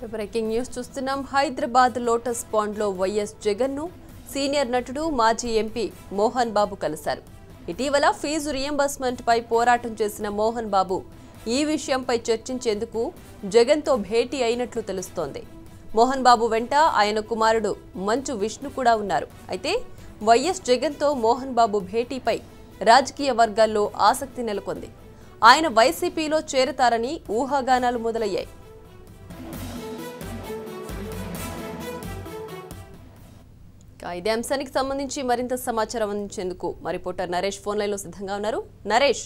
breaking news చూస్తున్నాం Hyderabad lotus pond లో YS Jagan ను సీనియర్ నటుడు మాజీ ఎంపీ మోహన్ బాబు కలిశారు ఇటీవల ఫీజు రియంబర్స్మెంట్ పై పోరాటం చేసిన మోహన్ బాబు ఈ విషయంపై చర్చించేందుకు జగన్తో భేటీ అయినట్లు తెలుస్తోంది మోహన్ బాబు వెంట ఆయన కుమారుడు మంచు విష్ణు కూడా ఉన్నారు అయితే వైఎస్ జగన్తో మోహన్ బాబు భేటీపై రాజకీయ వర్గాల్లో ఆసక్తి నెలకొంది ఆయన వైసీపీలో చేరతారని ఊహాగానాలు మొదలయ్యాయి ఇక ఇదే అంశానికి సంబంధించి మరింత సమాచారం అందించేందుకు మా రిపోర్టర్ నరేష్ ఫోన్ లైన్ లో సిద్ధంగా ఉన్నారు నరేష్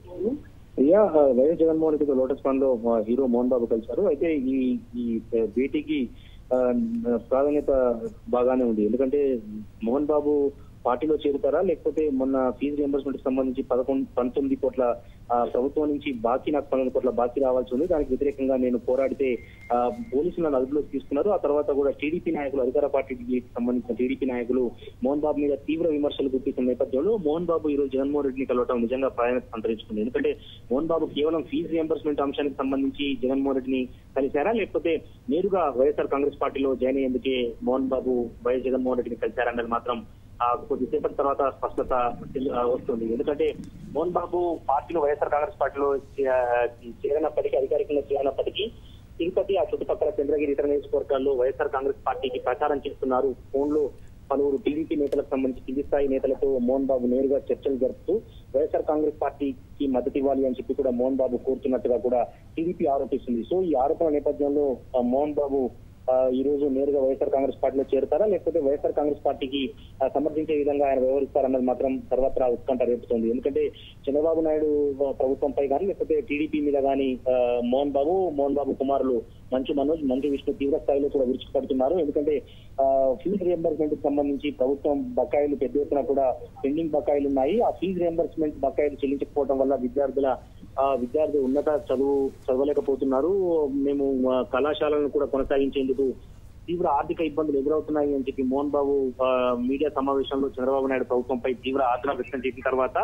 యా వైఎస్ జగన్మోహన్ రెడ్డితో లోటస్ పాండ్ లో మా హీరో మోహన్ బాబు కలిశారు అయితే ఈ ఈ భేటీకి ఆ, ప్రాధాన్యత బాగానే ఉంది ఎందుకంటే మోహన్ బాబు పార్టీలో చేరుతారా లేకపోతే మొన్న ఫీజు రియంబర్స్మెంట్ సంబంధించి పదకొండు పంతొమ్మిది కోట్ల ఆ, ప్రభుత్వం నుంచి బాకీ నాకు పన్నెండు కోట్ల బాకీ రావాల్సి ఉంది దానికి వ్యతిరేకంగా నేను పోరాడితే ఆ, పోలీసులు నన్ను అదుపులోకి తీసుకున్నారు ఆ తర్వాత కూడా టీడీపీ నాయకులు అధికార పార్టీకి సంబంధించిన టీడీపీ నాయకులు మోహన్ బాబు మీద తీవ్ర విమర్శలు గుర్తిస్తున్న నేపథ్యంలో మోహన్ బాబు ఈ రోజు జగన్మోహన్ రెడ్డిని కలవటం నిజంగా ప్రాధాన్యత సంతరించుకుంది ఎందుకంటే మోహన్ బాబు కేవలం ఫీజు రియంబర్స్మెంట్ అంశానికి సంబంధించి జగన్మోహన్ రెడ్డిని కలిశారా లేకపోతే నేరుగా వైఎస్ఆర్ కాంగ్రెస్ పార్టీలో జాయిన్ అయ్యేందుకే మోహన్ బాబు వైఎస్ జగన్మోహన్ రెడ్డిని కలిశారన్నది మాత్రం ఆ, కొద్దిసేపటి తర్వాత స్పష్టత తెలు- ఆ, వస్తుంది ఎందుకంటే మోహన్ బాబు పార్టీలో వైఎస్ఆర్ కాంగ్రెస్ పార్టీలో చే- చేరినప్పటికీ అధికారికంగా చేరినప్పటికీ తిరుపతి ఆ చుట్టుపక్కల చంద్రగిరి ఇతర నియోజకవర్గాల్లో వైఎస్ఆర్ కాంగ్రెస్ పార్టీకి ప్రచారం చేస్తున్నారు ఫోన్ లో పలువురు టీడీపీ నేతలకు సంబంధించి కింది స్థాయి నేతలతో మోహన్ బాబు నేరుగా చర్చలు జరుపుతూ వైఎస్ఆర్ కాంగ్రెస్ పార్టీకి మద్దతు ఇవ్వాలి అని చెప్పి కూడా మోహన్ బాబు కోరుతున్నట్టుగా కూడా టీడీపీ ఆరోపిస్తుంది సో ఈ ఆరోపణ నేపథ్యంలో ఆ, మోహన్ బాబు ఆ, ఈ రోజు నేరుగా వైఎస్ఆర్ కాంగ్రెస్ పార్టీలో చేరుతారా లేకపోతే వైఎస్ఆర్ కాంగ్రెస్ పార్టీకి ఆ, సమర్థించే విధంగా ఆయన వ్యవహరిస్తారన్నది మాత్రం సర్వత్రా ఉత్కంఠ రేపుతోంది ఎందుకంటే చంద్రబాబు నాయుడు ఆ, ప్రభుత్వంపై కానీ లేకపోతే టీడీపీ మీద కానీ మోహన్ బాబు మోహన్ బాబు కుమారులు మంచు మనోజ్ మంచు విష్ణు తీవ్ర స్థాయిలో కూడా విరుచుకుపడుతున్నారు ఎందుకంటే ఫీజు రియంబర్స్మెంట్ కి సంబంధించి ప్రభుత్వం బకాయిలు పెద్ద ఎత్తున కూడా పెండింగ్ బకాయిలు ఉన్నాయి ఆ ఫీజు రియంబర్స్మెంట్ బకాయిలు చెల్లించకపోవడం వల్ల విద్యార్థుల ఆ, విద్యార్థి ఉన్నత చదువు చదవలేకపోతున్నారు మేము ఆ, కళాశాలను కూడా కొనసాగించేందుకు తీవ్ర ఆర్థిక ఇబ్బందులు ఎదురవుతున్నాయి అని చెప్పి మోహన్ బాబు ఆ, మీడియా సమావేశంలో చంద్రబాబు నాయుడు ప్రభుత్వంపై తీవ్ర ఆగ్రహం వ్యక్తం చేసిన తర్వాత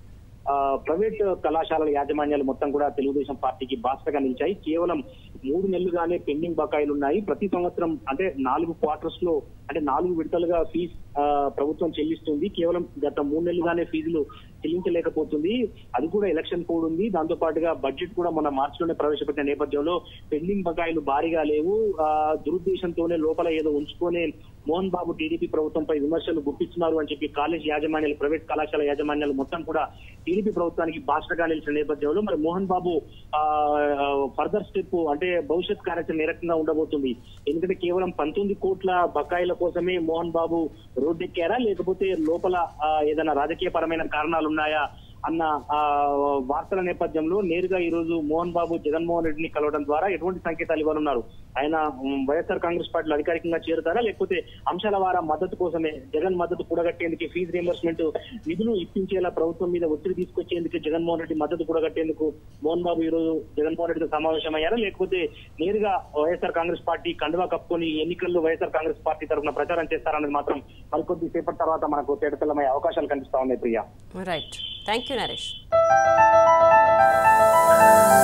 ఆ, ప్రైవేట్ కళాశాలల యాజమాన్యాలు మొత్తం కూడా తెలుగుదేశం పార్టీకి బాసటగా నిలిచాయి కేవలం మూడు నెలలుగానే పెండింగ్ బకాయిలు ఉన్నాయి ప్రతి సంవత్సరం అంటే నాలుగు క్వార్టర్స్ లో అంటే నాలుగు విడతలుగా ఫీజు ప్రభుత్వం చెల్లిస్తుంది కేవలం గత మూడు నెలలుగానే ఫీజులు చెల్లించలేకపోతుంది అది కూడా ఎలక్షన్ కోడ్ ఉంది దాంతో పాటుగా బడ్జెట్ కూడా మన మార్చిలోనే ప్రవేశపెట్టిన నేపథ్యంలో పెండింగ్ బకాయిలు భారీగా లేవు ఆ, దురుద్దేశంతోనే లోపల ఏదో ఉంచుకొని మోహన్ బాబు టీడీపీ ప్రభుత్వంపై విమర్శలు గుప్పిస్తున్నారు అని చెప్పి కాలేజ్ యాజమాన్యాలు ప్రైవేట్ కళాశాల యాజమాన్యాలు మొత్తం కూడా టీడీపీ ప్రభుత్వానికి బాసటగా నిలిచిన నేపథ్యంలో మరి మోహన్ బాబు ఫర్దర్ స్టెప్ అంటే భవిష్యత్ కార్యాచరణ ఏ రకంగా ఉండబోతుంది ఎందుకంటే కేవలం పంతొమ్మిది కోట్ల బకాయిల కోసమే మోహన్ బాబు రోడ్డెక్కారా లేకపోతే లోపల ఆ, ఏదైనా రాజకీయ పరమైన కారణాలు ఉన్నాయా అన్న ఆ, వార్తల నేపథ్యంలో నేరుగా ఈ రోజు మోహన్ బాబు జగన్మోహన్ రెడ్డిని కలవడం ద్వారా ఎటువంటి సంకేతాలు ఇవ్వనున్నారు ఆయన ఉమ్, వైఎస్ఆర్ కాంగ్రెస్ పార్టీలో అధికారికంగా చేరుతారా లేకపోతే అంశాల వారా మద్దతు కోసమే జగన్ మద్దతు కూడగట్టేందుకు ఫీజు రియంబర్స్మెంట్ నిధులు ఇప్పించేలా ప్రభుత్వం మీద ఒత్తిడి తీసుకొచ్చేందుకు జగన్మోహన్ రెడ్డి మద్దతు కూడగట్టేందుకు మోహన్ బాబు ఈ రోజు జగన్మోహన్ రెడ్డితో సమావేశమయ్యారా లేకపోతే నేరుగా వైఎస్ఆర్ కాంగ్రెస్ పార్టీ కండువా కప్పుకొని ఎన్నికల్లో వైఎస్ఆర్ కాంగ్రెస్ పార్టీ తరఫున ప్రచారం చేస్తారన్నది మాత్రం మరికొద్ది సేపటి తర్వాత మనకు తేటతెల్లమయ్యే అవకాశాలు కనిపిస్తా ఉన్నాయి Priya right thank you Naresh